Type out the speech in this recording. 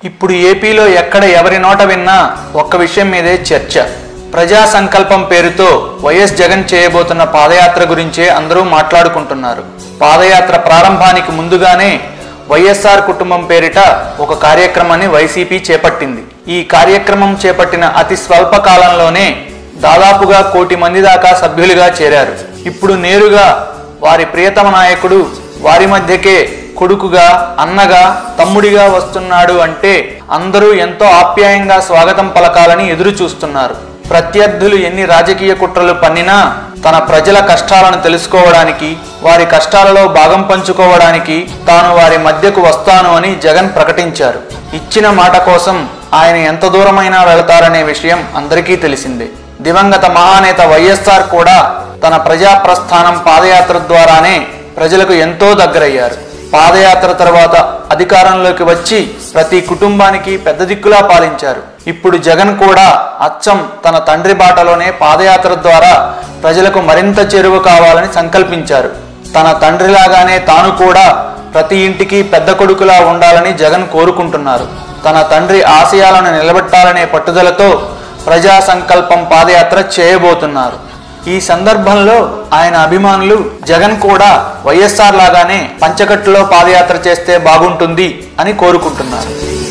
ఇప్పుడు ఏపీలో ఎక్కడ ఎవరి నోట విన్నా ఒక్క విషయం మీదే చర్చ ప్రజా సంకల్పం పేరుతో వైఎస్ జగన్ చేయబోతున్న పాదయాత్ర గురించే అందరూ మాట్లాడుకుంటున్నారు పాదయాత్ర ప్రారంభానికి ముందుగానే వైఎస్ఆర్ కుటుంబం పేరిట ఒక కార్యక్రమాన్ని వైసీపీ చేపట్టింది ఈ కార్యక్రమం చేపట్టిన అతి స్వల్ప కాలంలోనే దాదాపుగా కోటి మంది దాకా సభ్యులుగా చేరారు ఇప్పుడు నేరుగా వారి ప్రియతమ నాయకుడు వారి మధ్యకే కొడుకుగా అన్నగా తమ్ముడిగా వస్తున్నాడు అంటే అందరూ ఎంతో ఆప్యాయంగా స్వాగతం పలకాలని ఎదురు చూస్తున్నారు ప్రత్యర్థులు ఎన్ని రాజకీయ కుట్రలు పన్నినా తన ప్రజల కష్టాలను తెలుసుకోవడానికి వారి కష్టాలలో భాగం పంచుకోవడానికి తాను వారి మధ్యకు వస్తాను అని జగన్ ప్రకటించారు ఇచ్చిన మాట కోసం ఆయన ఎంత దూరమైనా వెళతారనే విషయం అందరికీ తెలిసిందే దివంగత మహానేత వైఎస్ఆర్ కూడా తన ప్రజా ప్రస్థానం పాదయాత్ర ద్వారానే ప్రజలకు ఎంతో దగ్గరయ్యారు పాదయాత్ర తర్వాత అధికారంలోకి వచ్చి ప్రతి కుటుంబానికి పెద్ద దిక్కులా పాలించారు ఇప్పుడు జగన్ కూడా అచ్చం తన తండ్రి బాటలోనే పాదయాత్ర ద్వారా ప్రజలకు మరింత చేరువ కావాలని సంకల్పించారు తన తండ్రిలాగానే తాను కూడా ప్రతి ఇంటికి పెద్ద కొడుకులా ఉండాలని జగన్ కోరుకుంటున్నారు తన తండ్రి ఆశయాలను నిలబెట్టాలనే పట్టుదలతో ప్రజా సంకల్పం పాదయాత్ర చేయబోతున్నారు ఈ సందర్భంలో ఆయన అభిమానులు జగన్ కూడా వైఎస్ఆర్ లాగానే పంచకట్టులో పాదయాత్ర చేస్తే బాగుంటుంది అని కోరుకుంటున్నారు